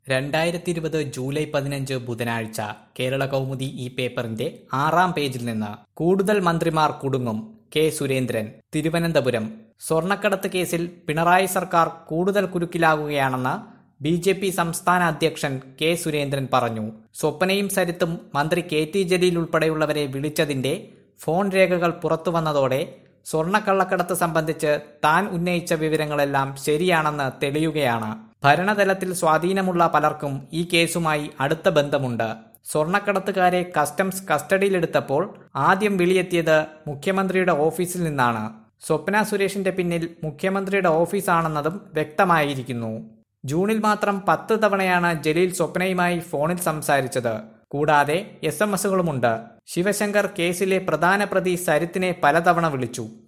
രണ്ടായിരത്തി ഇരുപത് ജൂലൈ പതിനഞ്ച് ബുധനാഴ്ച കേരള കൗമുദി ഈ പേപ്പറിന്റെ ആറാം പേജിൽ നിന്ന് കൂടുതൽ മന്ത്രിമാർ കുടുങ്ങും കെ സുരേന്ദ്രൻ തിരുവനന്തപുരം സ്വർണ്ണക്കടത്ത് കേസിൽ പിണറായി സർക്കാർ കൂടുതൽ കുരുക്കിലാകുകയാണെന്ന് ബി ജെ പി സംസ്ഥാന അധ്യക്ഷൻ കെ സുരേന്ദ്രൻ പറഞ്ഞു സ്വപ്നയും സരിത്തും മന്ത്രി കെ ടി ജലീൽ ഉൾപ്പെടെയുള്ളവരെ വിളിച്ചതിന്റെ ഫോൺ രേഖകൾ പുറത്തുവന്നതോടെ സ്വർണ്ണക്കള്ളക്കടത്ത് സംബന്ധിച്ച് താൻ ഉന്നയിച്ച വിവരങ്ങളെല്ലാം ശരിയാണെന്ന് തെളിയുകയാണ് ഭരണതലത്തിൽ സ്വാധീനമുള്ള പലർക്കും ഈ കേസുമായി അടുത്ത ബന്ധമുണ്ട് സ്വർണ്ണക്കടത്തുകാരെ കസ്റ്റംസ് കസ്റ്റഡിയിലെടുത്തപ്പോൾ ആദ്യം വിളിയെത്തിയത് മുഖ്യമന്ത്രിയുടെ ഓഫീസിൽ നിന്നാണ് സ്വപ്ന സുരേഷിന്റെ പിന്നിൽ മുഖ്യമന്ത്രിയുടെ ഓഫീസാണെന്നതും വ്യക്തമായിരിക്കുന്നു ജൂണിൽ മാത്രം പത്ത് തവണയാണ് ജലീൽ സ്വപ്നയുമായി ഫോണിൽ സംസാരിച്ചത് കൂടാതെ എസ് എം എസുകളുമുണ്ട് ശിവശങ്കർ കേസിലെ പ്രധാന പ്രതി സരിത്തിനെ പലതവണ വിളിച്ചു